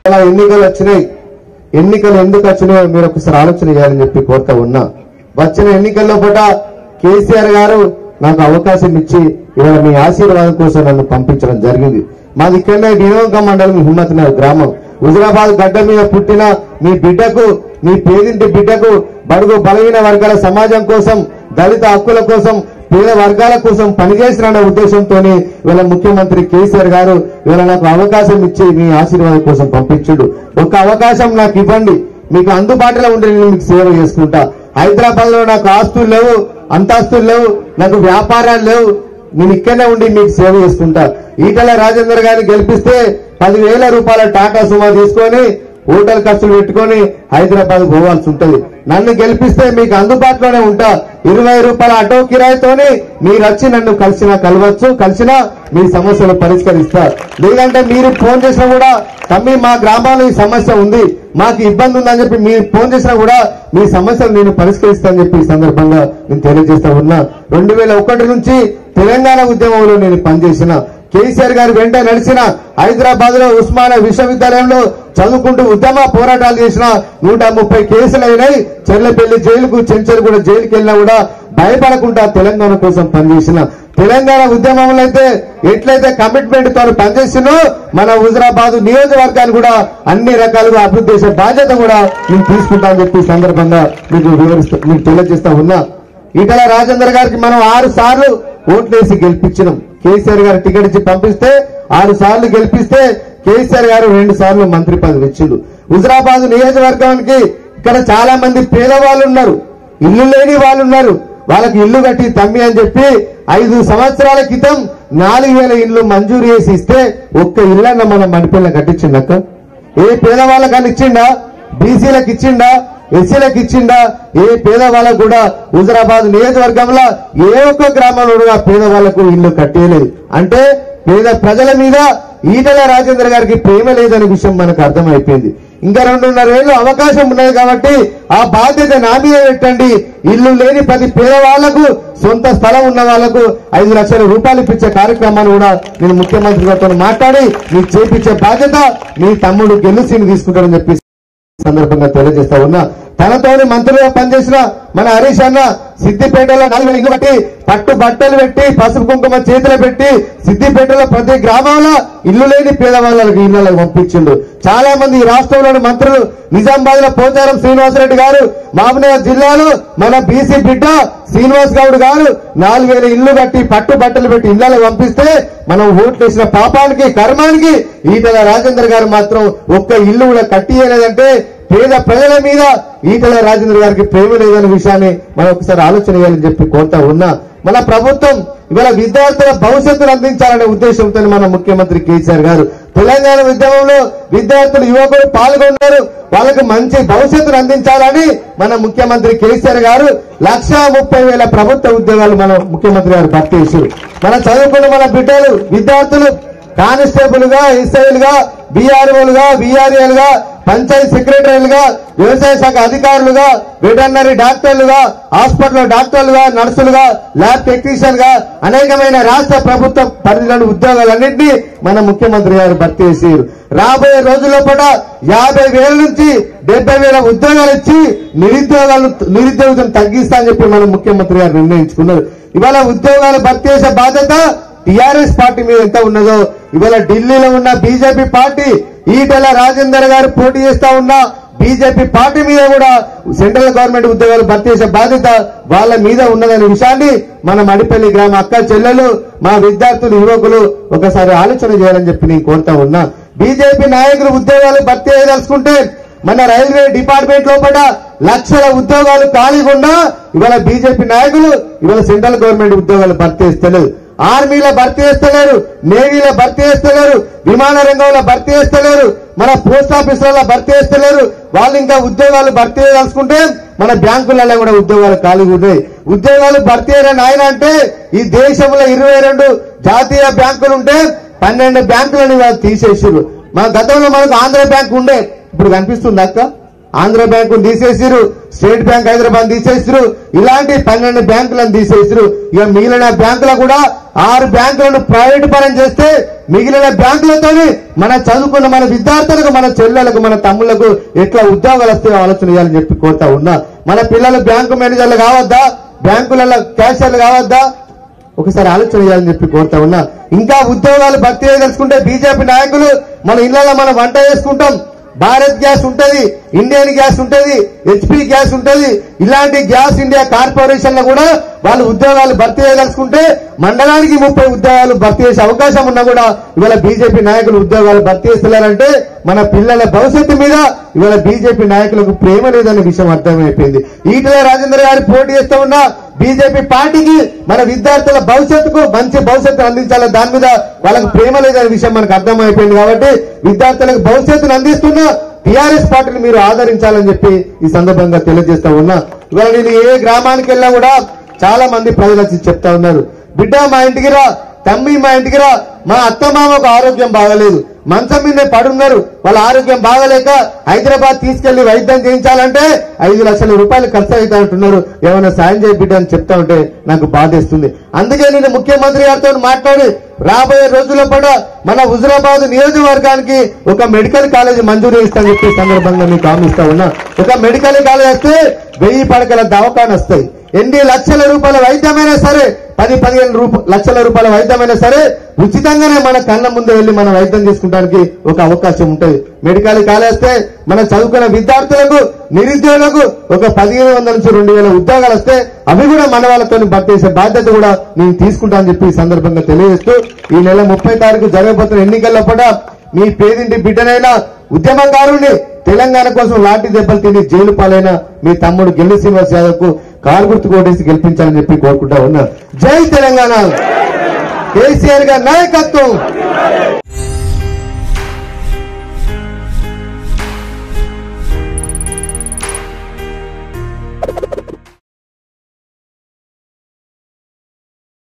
అలా ఎన్నికలు వచ్చినాయి ఎన్నికలు ఎందుకు వచ్చినాయో మీరు ఒకసారి ఆలోచన చేయాలని చెప్పి కోరుతా ఉన్నా వచ్చిన ఎన్నికల్లో పూట కేసీఆర్ గారు నాకు అవకాశం ఇచ్చి ఇవాళ మీ ఆశీర్వాదం కోసం నన్ను పంపించడం జరిగింది మాది ఇక్కడనే వినోక మండలం హిమ్మత్నగర్ గ్రామం హుజరాబాద్ గడ్డ మీద పుట్టిన మీ బిడ్డకు మీ పేదింటి బిడ్డకు బడుగు బలహీన వర్గాల సమాజం కోసం దళిత హక్కుల కోసం పేద వర్గాల కోసం పనిచేసిన ఉద్దేశంతో ఇవాళ ముఖ్యమంత్రి కేసీఆర్ గారు ఇవాళ నాకు అవకాశం ఇచ్చి మీ ఆశీర్వాదం కోసం పంపించుడు ఒక అవకాశం నాకు ఇవ్వండి మీకు అందుబాటులో ఉండి నేను మీకు సేవ చేసుకుంటా హైదరాబాద్ లో నాకు ఆస్తులు లేవు అంతాస్తులు లేవు నాకు వ్యాపారాలు లేవు నేను ఇక్కడనే ఉండి మీకు సేవ చేసుకుంటా ఈటల రాజేందర్ గారిని గెలిపిస్తే పదివేల రూపాయల టాటా సుమా తీసుకొని హోటల్ ఖర్చులు పెట్టుకొని హైదరాబాద్ పోవాల్సి ఉంటది నన్ను గెలిపిస్తే మీకు అందుబాటులోనే ఉంటా ఇరవై రూపాయల ఆటో కిరాయితోని మీరు వచ్చి నన్ను కలిసినా కలవచ్చు కలిసినా మీ సమస్యలు పరిష్కరిస్తా లేదంటే మీరు ఫోన్ చేసినా కూడా తమ్మి మా గ్రామంలో ఈ సమస్య ఉంది మాకు ఇబ్బంది ఉందని చెప్పి మీరు ఫోన్ చేసినా కూడా మీ సమస్యలు నేను పరిష్కరిస్తానని చెప్పి ఈ సందర్భంగా నేను తెలియజేస్తా ఉన్నా రెండు వేల ఒకటి నుంచి తెలంగాణ ఉద్యమంలో నేను పనిచేసిన కేసీఆర్ గారు వెంట నడిచిన హైదరాబాద్ లో ఉస్మానియా విశ్వవిద్యాలయంలో చదువుకుంటూ ఉద్యమ పోరాటాలు చేసిన నూట ముప్పై కేసులు అయినాయి చెర్లపల్లి జైలుకు చెంచలు కూడా జైలుకి వెళ్ళినా కూడా భయపడకుండా తెలంగాణ కోసం పనిచేసిన తెలంగాణ ఉద్యమంలో అయితే ఎట్లయితే కమిట్మెంట్ తో పనిచేసినో మన హుజరాబాద్ నియోజకవర్గాన్ని కూడా అన్ని రకాలుగా అభివృద్ధి చేసే బాధ్యత కూడా నేను తీసుకుంటా అని చెప్పి ఈ సందర్భంగా మీకు వివరిస్తూ మీకు తెలియజేస్తా ఉన్నా ఈటల రాజేందర్ గారికి మనం ఆరు సార్లు ఓట్లేసి గెలిపించినాం కేసీఆర్ గారు టికెట్ ఇచ్చి పంపిస్తే ఆరు సార్లు గెలిపిస్తే కేసీఆర్ గారు రెండు సార్లు మంత్రి పదవి ఇచ్చిండు హుజరాబాద్ నియోజకవర్గానికి ఇక్కడ చాలా మంది పేదవాళ్ళు ఉన్నారు ఇల్లు లేని వాళ్ళు ఉన్నారు వాళ్ళకి ఇల్లు కట్టి తమ్మి అని చెప్పి ఐదు సంవత్సరాల క్రితం నాలుగు వేల ఇల్లు మంజూరు చేసి ఇస్తే ఒక్క ఇల్లన్న మన మణిపిల్ల కట్టించిండక్క ఏ పేదవాళ్ళకని ఇచ్చిండా బీసీలకు ఇచ్చిండా ఎస్సీలకు ఇచ్చిండా ఏ పేదవాళ్ళకు కూడా హుజరాబాద్ నియోజకవర్గంలో ఏ ఒక్క గ్రామంలో కూడా పేదవాళ్లకు ఇల్లు కట్టేయలేదు అంటే పేద ప్రజల మీద ఈటల రాజేంద్ర గారికి ప్రేమ లేదనే విషయం మనకు అర్థమైపోయింది ఇంకా రెండున్నర ఏళ్ళు అవకాశం ఉన్నది కాబట్టి ఆ బాధ్యత నా మీద పెట్టండి ఇల్లు లేని ప్రతి పేదవాళ్లకు సొంత స్థలం ఉన్న వాళ్లకు ఐదు లక్షల రూపాయలు ఇప్పించే కార్యక్రమాన్ని కూడా నేను ముఖ్యమంత్రి గారితో మాట్లాడి మీకు చేపించే బాధ్యత మీ తమ్ముడు గెలుసీని తీసుకుంటారని చెప్పి సందర్భంగా తెలియజేస్తా ఉన్నా తనతోని మంత్రులుగా పనిచేసిన మన హరీష్ అన్న సిద్దిపేటలో నలుగురు ఇల్లు కట్టి పట్టు బట్టలు పెట్టి పసుపు కుంకుమ చేతులు పెట్టి సిద్దిపేటలో ప్రతి గ్రామంలో ఇల్లు లేని పేదవాళ్ళకి ఇళ్లకు పంపించిండు చాలా మంది ఈ రాష్ట్రంలోని మంత్రులు నిజామాబాద్ లో పోచారం శ్రీనివాసరెడ్డి గారు మహబూబ్నగర్ జిల్లాలో మన బీసీ బిడ్డ శ్రీనివాస్ గౌడ్ గారు నాలుగు వేల ఇల్లు కట్టి పట్టు బట్టలు పెట్టి ఇళ్లకు పంపిస్తే మనం ఓట్లు వేసిన పాపానికి కర్మానికి ఈటల రాజేందర్ గారు మాత్రం ఒక్క ఇల్లు కూడా కట్టియలేదంటే పేద ప్రజల మీద ఈటల రాజేంద్ర గారికి ప్రేమ లేదనే విషయాన్ని మనం ఒకసారి ఆలోచన చేయాలని చెప్పి కోరుతా ఉన్నా మన ప్రభుత్వం ఇవాళ విద్యార్థుల భవిష్యత్తును అందించాలనే ఉద్దేశంతో మన ముఖ్యమంత్రి కేసీఆర్ గారు తెలంగాణ ఉద్యమంలో విద్యార్థులు యువకులు పాల్గొన్నారు వాళ్ళకు మంచి భవిష్యత్తును అందించాలని మన ముఖ్యమంత్రి కేసీఆర్ గారు లక్షా ముప్పై వేల ప్రభుత్వ ఉద్యోగాలు మన ముఖ్యమంత్రి గారు భర్తీ చేశారు మన చదువుకున్న మన బిడ్డలు విద్యార్థులు కానిస్టేబుల్ గా ఎస్ఐలుగా బీఆర్ఓలుగా బీఆర్ఏలుగా పంచాయతీ సెక్రటరీలుగా వ్యవసాయ శాఖ అధికారులుగా వెటర్నరీ డాక్టర్లుగా హాస్పిటల్ డాక్టర్లుగా నర్సులుగా ల్యాబ్ టెక్నీషియన్ గా అనేకమైన రాష్ట్ర ప్రభుత్వ పరిధిలోని ఉద్యోగాలన్నింటినీ మన ముఖ్యమంత్రి గారు భర్తీ చేశారు రాబోయే రోజుల్లో కూడా యాభై వేల నుంచి డెబ్బై వేల ఉద్యోగాలు ఇచ్చి నిరుద్యోగాలు నిరుద్యోగులను తగ్గిస్తా అని చెప్పి మన ముఖ్యమంత్రి గారు నిర్ణయించుకున్నారు ఇవాళ ఉద్యోగాలు భర్తీ చేసే బాధ్యత టిఆర్ఎస్ పార్టీ మీద ఎంత ఉన్నదో ఇవాళ ఢిల్లీలో ఉన్న బీజేపీ పార్టీ ఈటెల రాజేందర్ గారు పోటీ చేస్తా ఉన్న బీజేపీ పార్టీ మీద కూడా సెంట్రల్ గవర్నమెంట్ ఉద్యోగాలు భర్తీ చేసే బాధ్యత వాళ్ళ మీద ఉన్నదనే విషయాన్ని మన మడిపల్లి గ్రామ అక్క చెల్లెలు మా విద్యార్థులు యువకులు ఒకసారి ఆలోచన చేయాలని చెప్పి నేను కోరుతా ఉన్నా బీజేపీ నాయకులు ఉద్యోగాలు భర్తీ చేయదలుచుకుంటే మన రైల్వే డిపార్ట్మెంట్ లోపల లక్షల ఉద్యోగాలు ఖాళీగా ఇవాళ బీజేపీ నాయకులు ఇవాళ సెంట్రల్ గవర్నమెంట్ ఉద్యోగాలు భర్తీ చేస్తలేదు ఆర్మీలో భర్తీ చేస్తలేరు నేవీలో భర్తీ చేస్తలేరు విమాన రంగంలో భర్తీ చేస్తలేరు మన పోస్ట్ ఆఫీసులలో భర్తీ చేస్తలేరు వాళ్ళు ఇంకా ఉద్యోగాలు భర్తీ చేయదలుచుకుంటే మన బ్యాంకులలో కూడా ఉద్యోగాలు ఖాళీగా ఉన్నాయి ఉద్యోగాలు భర్తీ అయిన ఆయన అంటే ఈ దేశంలో ఇరవై రెండు జాతీయ బ్యాంకులు ఉంటే పన్నెండు బ్యాంకులని వాళ్ళు తీసేసారు మన గతంలో మనకు ఆంధ్ర బ్యాంక్ ఉండే ఇప్పుడు కనిపిస్తుంది అక్క ఆంధ్ర బ్యాంకు తీసేసిరు స్టేట్ బ్యాంక్ హైదరాబాద్ తీసేసిరు ఇలాంటి పన్నెండు బ్యాంకులను తీసేసిరు ఇక మిగిలిన బ్యాంకులు కూడా ఆరు బ్యాంకులను ప్రైవేట్ పరం చేస్తే మిగిలిన బ్యాంకులతోని మన చదువుకున్న మన విద్యార్థులకు మన చెల్లెలకు మన తమ్ముళ్లకు ఎట్లా ఉద్యోగాలు వస్తాయో ఆలోచన చేయాలని చెప్పి కోరుతా ఉన్నా మన పిల్లలు బ్యాంకు మేనేజర్లు కావద్దా బ్యాంకులలో క్యాషియర్లు కావద్దా ఒకసారి ఆలోచన చేయాలని చెప్పి కోరుతా ఉన్నా ఇంకా ఉద్యోగాలు భర్తీ చేయదలుచుకుంటే బీజేపీ నాయకులు మన ఇళ్లలో మనం వంట చేసుకుంటాం భారత్ గ్యాస్ ఉంటది ఇండియన్ గ్యాస్ ఉంటది హెచ్పి గ్యాస్ ఉంటది ఇలాంటి గ్యాస్ ఇండియా కార్పొరేషన్ లో కూడా వాళ్ళు ఉద్యోగాలు భర్తీ చేయదలుచుకుంటే మండలానికి ముప్పై ఉద్యోగాలు భర్తీ చేసే అవకాశం ఉన్నా కూడా ఇవాళ బీజేపీ నాయకులు ఉద్యోగాలు భర్తీ చేస్తున్నారంటే మన పిల్లల భవిష్యత్తు మీద ఇవాళ బీజేపీ నాయకులకు ప్రేమ లేదనే విషయం అర్థమైపోయింది ఈటల రాజేంద్ర గారు పోటీ చేస్తూ ఉన్న బీజేపీ పార్టీకి మన విద్యార్థుల భవిష్యత్తుకు మంచి భవిష్యత్తు అందించాలి దాని మీద వాళ్ళకి ప్రేమ లేదనే విషయం మనకు అర్థమైపోయింది కాబట్టి విద్యార్థులకు భవిష్యత్తును అందిస్తున్న టీఆర్ఎస్ పార్టీని మీరు ఆదరించాలని చెప్పి ఈ సందర్భంగా తెలియజేస్తా ఉన్నా ఇవాళ నేను ఏ గ్రామానికి వెళ్ళినా కూడా చాలా మంది ప్రజలు వచ్చి చెప్తా ఉన్నారు బిడ్డ మా ఇంటికి రా తమ్మి మా ఇంటికి రా మా అత్త మామకు ఆరోగ్యం బాగలేదు మంచం మీదే పడున్నారు వాళ్ళ ఆరోగ్యం బాగలేక హైదరాబాద్ తీసుకెళ్లి వైద్యం చేయించాలంటే ఐదు లక్షల రూపాయలు ఖర్చు అవుతా అంటున్నారు ఏమైనా సాయం చేయ బిడ్డ అని చెప్తా ఉంటే నాకు బాధేస్తుంది అందుకే నేను ముఖ్యమంత్రి గారితో మాట్లాడి రాబోయే రోజుల్లో కూడా మన హుజురాబాద్ నియోజకవర్గానికి ఒక మెడికల్ కాలేజ్ మంజూరు చేస్తానని చెప్పి ఈ సందర్భంగా మీకు హామీస్తా ఉన్నా ఒక మెడికల్ కాలేజ్ వస్తే వెయ్యి పడకల దవాఖాన వస్తాయి ఎన్ని లక్షల రూపాయల వైద్యమైనా సరే పది పదిహేను రూప లక్షల రూపాయల వైద్యమైనా సరే ఉచితంగానే మన కళ్ళ ముందు వెళ్ళి మనం వైద్యం చేసుకుంటానికి ఒక అవకాశం ఉంటుంది మెడికల్ కాలేజ్ వస్తే మన చదువుకున్న విద్యార్థులకు నిరుద్యోగులకు ఒక పదిహేను వందల నుంచి రెండు వేల ఉద్యోగాలు వస్తే అవి కూడా మన వాళ్ళతో భర్తీ చేసే బాధ్యత కూడా నేను తీసుకుంటా అని చెప్పి ఈ సందర్భంగా తెలియజేస్తూ ఈ నెల ముప్పై తారీఖు జరగబోతున్న ఎన్నికల్లో కూడా మీ పేదింటి బిడ్డనైనా ఉద్యమకారుని తెలంగాణ కోసం లాఠీ దెబ్బలు తిని జైలు పాలైన మీ తమ్ముడు గెల్లి శ్రీనివాస్ యాదవ్ కు కారు గుర్తు కోటేసి గెలిపించాలని చెప్పి కోరుకుంటా ఉన్నా జై తెలంగాణ కేసీఆర్ గారి నాయకత్వం